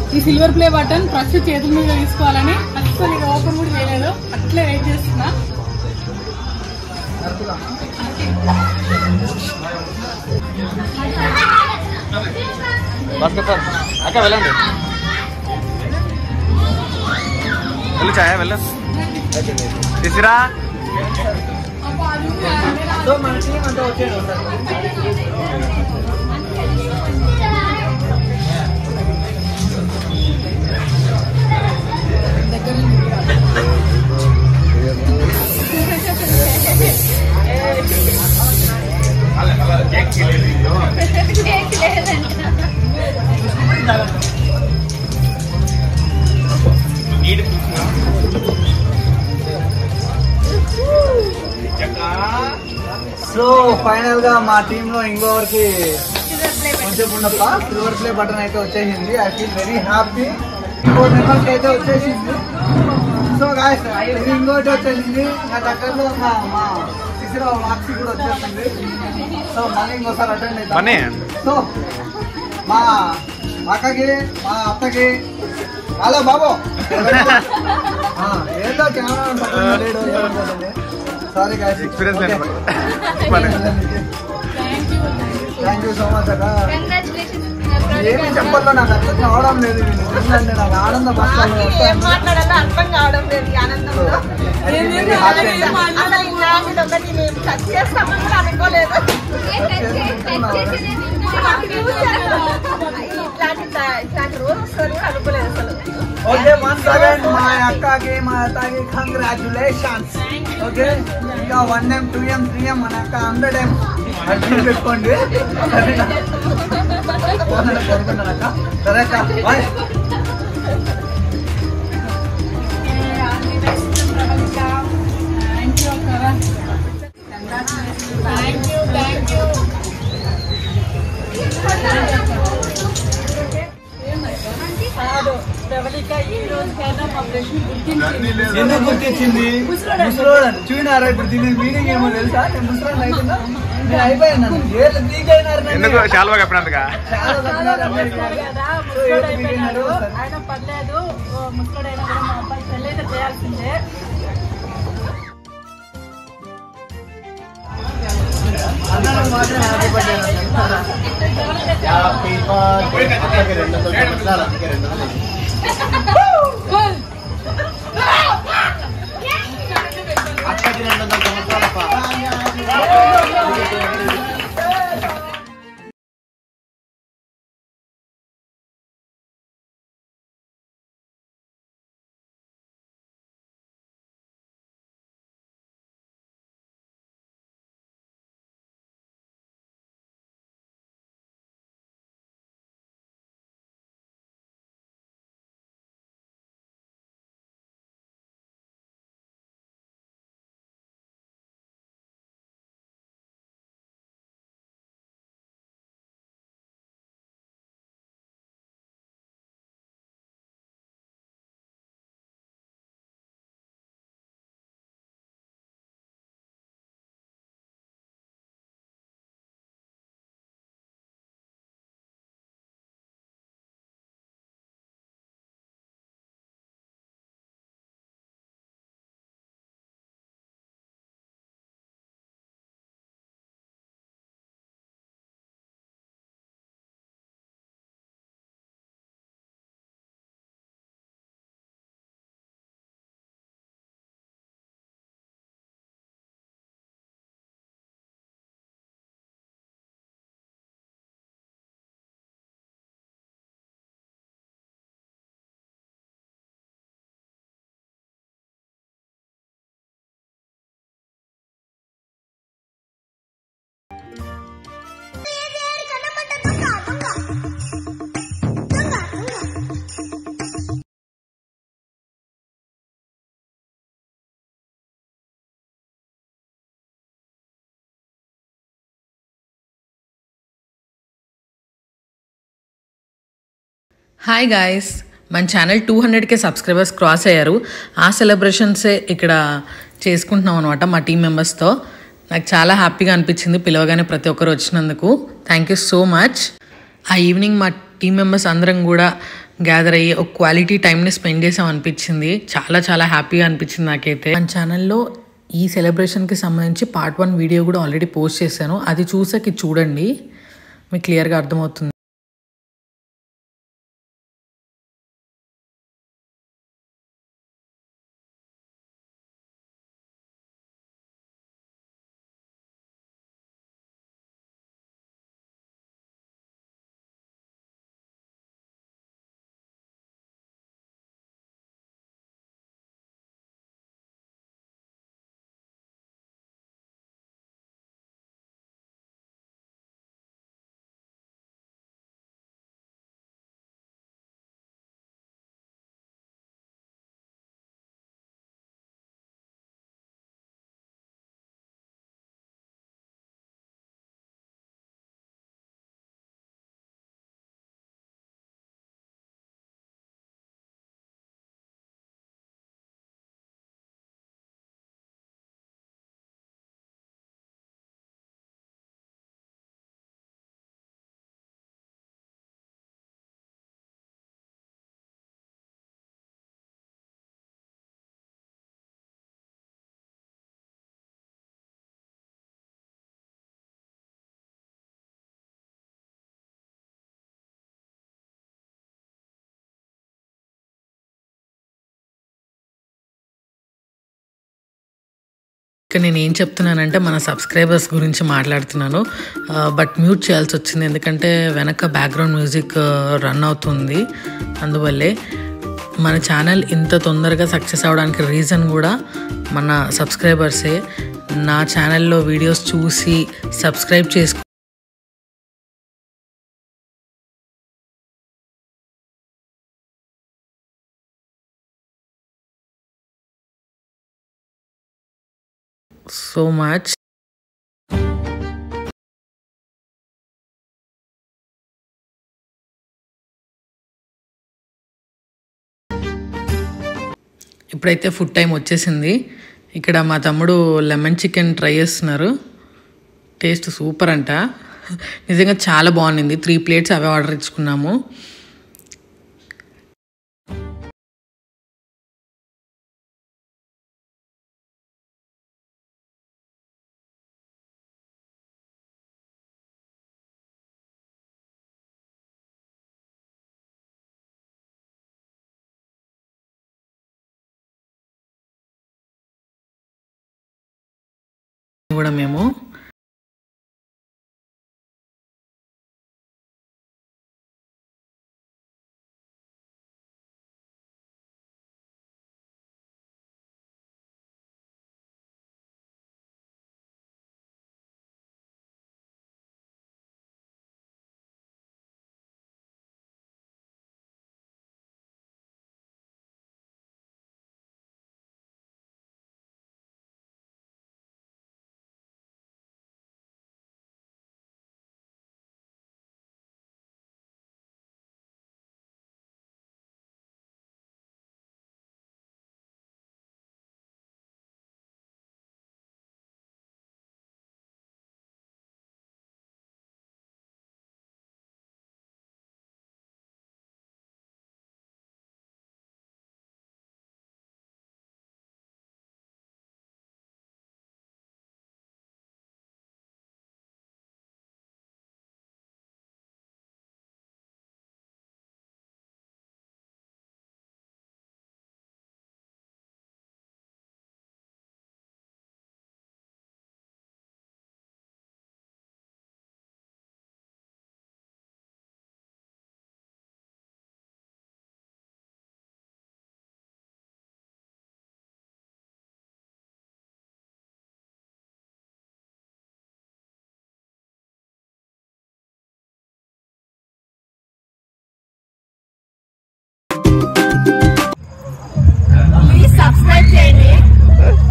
ఈ silver play button first చేతుల మీద తీసుకోవాలని అస్సలు ఇక ఓపెన్ కూడా చేయలేదు అట్లే వెయిట్ చేస్తున్నా బాస్కెట్ అక్క వెళ్ళండి వెళ్ళు ఛాయ వెళ్ళు తీసురా అబ్బా, అది ఉంది, అది ఉంది. సో మన టీం అంతా వచ్చేది ఒకసారి దగ్గర నుంచి సో ఫైనల్ గా మా టీమ్ లో ఇంకోవరికి కొంచెం ఉండప్ప సిల్వర్ ప్లే బటన్ అయితే వచ్చేసింది ఐ ఫీల్ వెరీ హ్యాపీ ఇంకో మెంబర్స్ అయితే వచ్చేసింది సో గాయస్ ఇది ఇంకోటి వచ్చేసింది నా దగ్గరలో మా మా శిశిర వాక్సి కూడా వచ్చేసింది సో మళ్ళీ ఇంకోసారి అటెండ్ మనీ? అవుతాం సో మా అక్కకి మా అత్తకి హలో బాబు ఆ, ఏదో కెమెరా పక్కన లేడు సారీ గాయస్ ఎక్స్పీరియన్స్ లేదు thank you thank you so much అక్క కంగ్రాచులేషన్స్ ఏమి చెప్పట్లో నాకు అర్థం కావడం లేదు వీళ్ళు ఎందుకంటే నాకు ఆనందం వస్తుంది ఏం మాట్లాడాలో అర్థం కావడం లేదు ఈ ఆనందంలో వెరీ హ్యాపీ అసలు ఇలాంటిది ఒకటి మేము టచ్ చేస్తామని కూడా అనుకోలేదు ఇట్లాంటి ఇట్లాంటి రోజు వస్తుంది కూడా అనుకోలేదు అసలు ఓకే వన్ సెకండ్ మా అక్కకి మా అత్తకి కంగ్రాచులేషన్స్ ఓకే ఇంకా one M two M three M మన అక్క హండ్రెడ్ ఎం అడ్మిట్ పెట్టుకోండి సరేనా? పోతున్నాను, పోతున్నాను అక్క సరే అక్క బాయ్ థ్యాంక్ యూ అక్క థ్యాంక్ యూ థ్యాంక్ యూ కాదు ప్రవళిక ఈ రోజుకైనా మా ప్రశ్న గుర్తించింది ఎందుకు గుర్తించింది ముసలోడు చూడారా ఇప్పుడు దీని మీనింగ్ ఏమో తెలుసా నేను ముసలోడు అయిపోయినా నేను అయిపోయాను ఏళ్ళు పీకైనారు నన్ను. ఎందుకు చాలా బాగా చెప్పినందుక చాలా తగ్గినారు అందరికీ. కదా సో ముసలోడు ఏళ్ళు అయిపోయినాడు పీకినారు. ఆయన పర్లేదు ఓ ముసలోడైనా కూడా మా అబ్బాయి పెళ్ళి అయితే చేయాల్సిందే అందరూ మాత్రం హ్యాపీ బర్త్డే హాయ్ గాయస్ మన ఛానల్ టూ హండ్రెడ్కే సబ్స్క్రైబర్స్ క్రాస్ అయ్యారు ఆ సెలబ్రేషన్సే ఇక్కడ చేసుకుంటున్నాం అనమాట మా టీం మెంబర్స్తో నాకు చాలా హ్యాపీగా అనిపించింది పిలవగానే ప్రతి ఒక్కరు వచ్చినందుకు థ్యాంక్ యూ సో మచ్ ఆ ఈవినింగ్ మా టీం మెంబర్స్ అందరం కూడా గ్యాదర్ అయ్యి ఒక క్వాలిటీ టైంని స్పెండ్ చేసాం అనిపించింది చాలా చాలా హ్యాపీగా అనిపించింది నాకైతే మన ఛానల్లో ఈ సెలబ్రేషన్కి సంబంధించి పార్ట్ వన్ వీడియో కూడా ఆల్రెడీ పోస్ట్ చేశాను అది చూసాక ఇది చూడండి మీకు క్లియర్గా అర్థమవుతుంది ఇక్కడ నేను ఏం చెప్తున్నానంటే మన సబ్స్క్రైబర్స్ గురించి మాట్లాడుతున్నాను బట్ మ్యూట్ చేయాల్సి వచ్చింది ఎందుకంటే వెనక బ్యాక్గ్రౌండ్ మ్యూజిక్ రన్ అవుతుంది అందువల్లే మన ఛానల్ ఇంత తొందరగా సక్సెస్ అవడానికి రీజన్ కూడా మన సబ్స్క్రైబర్సే నా ఛానల్లో వీడియోస్ చూసి సబ్స్క్రైబ్ చేసుకు so much ఇప్పుడైతే ఫుడ్ టైం వచ్చేసింది ఇక్కడ మా తమ్ముడు లెమన్ చికెన్ ట్రై చేస్తున్నారు టేస్ట్ సూపర్ అంట నిజంగా చాలా బాగుంది త్రీ ప్లేట్స్ అవే ఆర్డర్ ఇచ్చుకున్నాము కూడా మేము